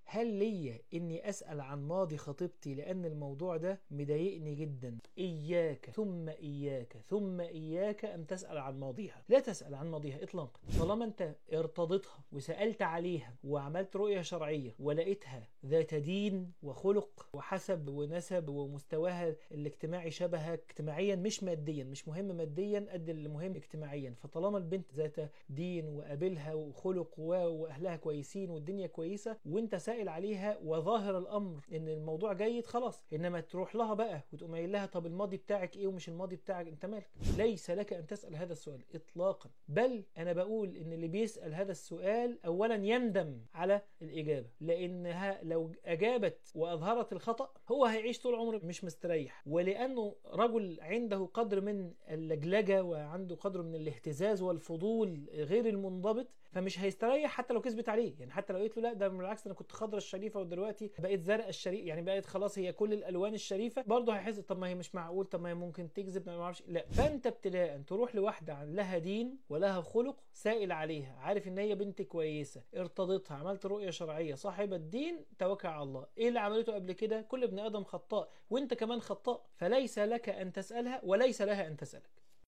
هل ليا اني اسال عن ماضي خطيبتي لان الموضوع ده مضايقني جدا اياك ثم اياك ثم اياك ان تسال عن ماضيها لا تسال عن ماضيها اطلاقا طالما انت ارتضيتها وسالت عليها وعملت رؤيه شرعيه ولقيتها ذات دين وخلق وحسب ونسب ومستواها الاجتماعي شبهك اجتماعيا مش ماديا مش مهم ماديا قد اللي مهم اجتماعيا فطالما البنت ذات دين وقابلها وخلق واهلها كويسين والدنيا كويسه وانت سائل عليها وظاهر الامر ان الموضوع جيد خلاص انما تروح لها بقى وتقوم قايل لها طب الماضي بتاعك ايه ومش الماضي بتاعك انت مالك ليس لك ان تسال هذا السؤال اطلاقا بل انا بقول ان اللي بيسال هذا السؤال اولا يندم على الاجابه لانها لو اجابت واظهرت الخطا هو هيعيش طول عمره مش مستريح ولانه رجل عنده قدر من اللجلجه وعنده قدر من الاهتزاز والفضول غير المنضبط فمش هيستريح حتى لو كسبت عليه يعني حتى لو قلت له لا ده بالعكس انا كنت خضرة الشريفه ودلوقتي بقيت زرقاء الشريف يعني بقت خلاص هي كل الالوان الشريفه برضه هيحس طب ما هي مش معقول طب ما هي ممكن تكذب ما اعرفش لا فانت ابتداء تروح لواحده عن لها دين ولها خلق سائل عليها عارف ان هي بنت كويسه ارتضيتها عملت رؤيه شرعيه صاحبه الدين توكل على الله ايه اللي عملته قبل كده كل ابن ادم خطاء وانت كمان خطاء فليس لك ان تسالها وليس لها ان تسالك